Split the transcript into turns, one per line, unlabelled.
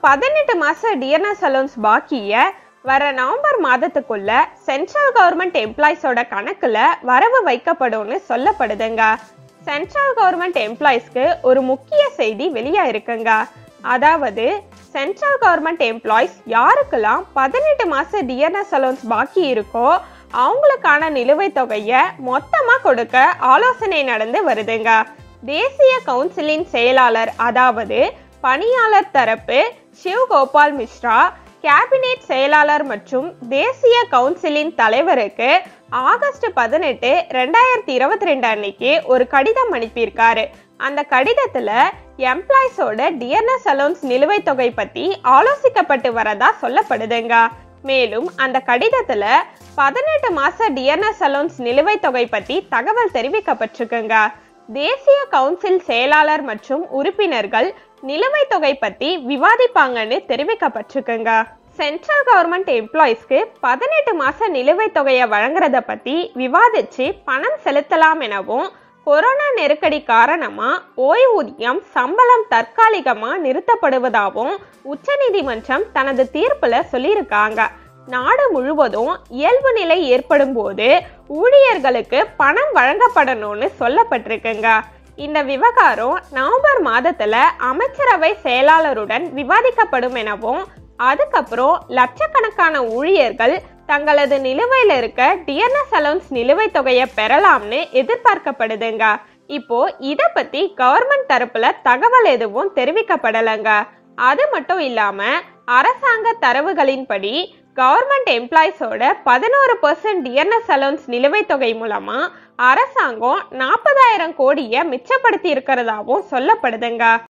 பதினெட்டு மாச DNS allowance பாக்கிய வர நவம்பர் மாதத்துக்குள்ள சென்ட்ரல் கவர்மெண்ட் எம்ப்ளாயிஸோட கணக்குல வரவு வைக்கப்படும்னு சொல்லப்படுதுங்க சென்ட்ரல் கவர்மெண்ட் எம்ப்ளாயிஸ்க்கு ஒரு முக்கிய செய்தி வெளியா இருக்குங்க அதாவது சென்ட்ரல் கவர்மெண்ட் எம்ப்ளாயிஸ் யாருக்கெல்லாம் பதினெட்டு மாச டிஎன்எஸ் அலோன்ஸ் பாக்கி இருக்கோ அவங்களுக்கான நிலுவைத் தொகையை மொத்தமா கொடுக்க ஆலோசனை நடந்து வருதுங்க தேசிய கவுன்சிலின் செயலாளர் அதாவது பணியாளர் தரப்பு சிவ் கோபால் மிஸ்ரா கேபினெட் செயலாளர் மற்றும் தேசிய கவுன்சிலின் தலைவருக்கு ஆகஸ்ட் பதினெட்டு ரெண்டாயிரத்தி இருபத்தி ரெண்டு அன்னைக்கு ஒரு கடிதம் அனுப்பியிருக்காரு அந்த கடிதத்துல எம்ப்ளாயிஸோட டிஎன்எஸ் அலோன்ஸ் நிலுவைத் தொகை பத்தி ஆலோசிக்கப்பட்டு வரதா சொல்லப்படுதுங்க மேலும் அந்த கடிதத்துல பதினெட்டு மாச டிஎன்எஸ் அலோன்ஸ் நிலுவைத் தொகை பத்தி தகவல் தெரிவிக்கப்பட்டிருக்குங்க தேசிய கவுன்சில் செயலாளர் மற்றும் உறுப்பினர்கள் நிலுவைத் தொகை பத்தி விவாதிப்பாங்கன்னு தெரிவிக்கப்பட்டிருக்குங்க சென்ட்ரல் கவர்மெண்ட் எம்ப்ளாயிஸ்க்கு பதினெட்டு மாச நிலுவைத் தொகையை வழங்குறத பத்தி விவாதிச்சு பணம் செலுத்தலாம் எனவும் கொரோனா நெருக்கடி காரணமா ஓய்வூதியம் சம்பளம் தற்காலிகமா நிறுத்தப்படுவதாகவும் உச்சநீதிமன்றம் தனது தீர்ப்புல சொல்லியிருக்காங்க நாடு முழுவதும் இயல்பு நிலை ஏற்படும் போது ஊழியர்களுக்கு பணம் வழங்கப்படணும்னு சொல்லப்பட்டிருக்குங்க இந்த விவகாரம் நவம்பர் மாதத்துல அமைச்சரவை செயலாளருடன் விவாதிக்கப்படும் எனவும் அதுக்கப்புறம் லட்சக்கணக்கான ஊழியர்கள் தங்களது நிலுவையில இருக்க டிஎன்எஸ் அலவுன்ஸ் நிலுவைத் தொகையை பெறலாம்னு எதிர்பார்க்கப்படுதுங்க இப்போ இத பத்தி கவர்மெண்ட் தரப்புல தகவல் எதுவும் தெரிவிக்கப்படலைங்க அது மட்டும் இல்லாம அரசாங்க தரவுகளின்படி கவர்மெண்ட் எம்ப்ளாயிஸோட பதினோரு பர்சன்ட் டிஎன்எஸ் அலவுன்ஸ் நிலுவைத் தொகை மூலமா அரசாங்கம் நாற்பதாயிரம் கோடியை மிச்சப்படுத்தி இருக்கிறதாவும் சொல்லப்படுதுங்க